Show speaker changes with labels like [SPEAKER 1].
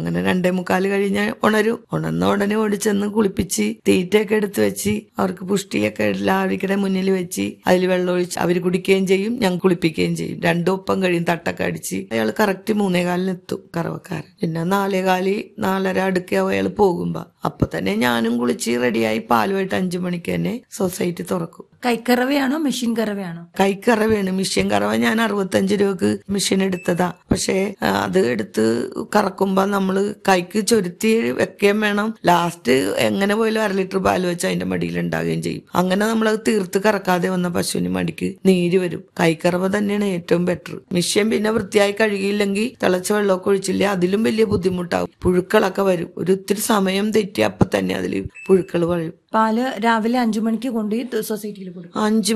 [SPEAKER 1] അങ്ങനെ രണ്ടേ മുക്കാല് കഴിഞ്ഞ് ഉണരും ഉണർന്ന ഉടനെ ഓടിച്ചെന്ന് കുളിപ്പിച്ച് തീറ്റയൊക്കെ എടുത്ത് വെച്ച് അവർക്ക് പുഷ്ടിയൊക്കെ എല്ലാവർക്കിടെ മുന്നിൽ വെച്ച് അതിൽ വെള്ളം ഒഴിച്ച് അവർ കുടിക്കുകയും ചെയ്യും ഞാൻ കുളിപ്പിക്കുകയും ചെയ്യും രണ്ടും ഒപ്പം കഴിയും തട്ടൊക്കെ അടിച്ച് അയാൾ കറക്റ്റ് മൂന്നേ കാലിന് എത്തും കറവക്കാരൻ പിന്നെ നാലേ കാലി നാലര അടുക്കാവും അയാൾ പോകുമ്പോ അപ്പൊ തന്നെ ഞാനും കുളിച്ച് റെഡിയായി പാലുമായിട്ട് അഞ്ചു മണിക്ക് തന്നെ സൊസൈറ്റി തുറക്കും
[SPEAKER 2] കൈക്കറവയാണോ മെഷീൻ കറവയാണോ
[SPEAKER 1] കൈക്കറവയാണ് മിഷ്യൻ കറവ ഞാൻ അറുപത്തഞ്ച് രൂപക്ക് മിഷ്യൻ എടുത്തതാ പക്ഷേ ആ, അത് എടുത്ത് കറക്കുമ്പോ നമ്മള് കൈക്ക് ചൊരുത്തി വെക്കുകയും വേണം ലാസ്റ്റ് എങ്ങനെ പോയാലും അര ലിറ്റർ പാല് വെച്ച് അതിന്റെ മടിയിൽ ഉണ്ടാകുകയും ചെയ്യും അങ്ങനെ നമ്മൾ അത് തീർത്ത് കറക്കാതെ വന്ന പശുവിന് മടിക്ക് നീര് വരും കൈക്കറവ തന്നെയാണ് ഏറ്റവും ബെറ്റർ മിഷ്യൻ പിന്നെ വൃത്തിയായി കഴുകിയില്ലെങ്കിൽ തിളച്ച വെള്ളമൊക്കെ ഒഴിച്ചില്ല അതിലും വലിയ ബുദ്ധിമുട്ടാവും പുഴുക്കളൊക്കെ വരും ഒരു ഒത്തിരി സമയം തെറ്റി അപ്പൊ തന്നെ അതിൽ പുഴുക്കൾ വരും
[SPEAKER 2] പാല് രാവിലെ അഞ്ചു മണിക്ക് കൊണ്ടുപോയി സൊസൈറ്റിയിൽ കൊടുക്കും
[SPEAKER 1] അഞ്ചു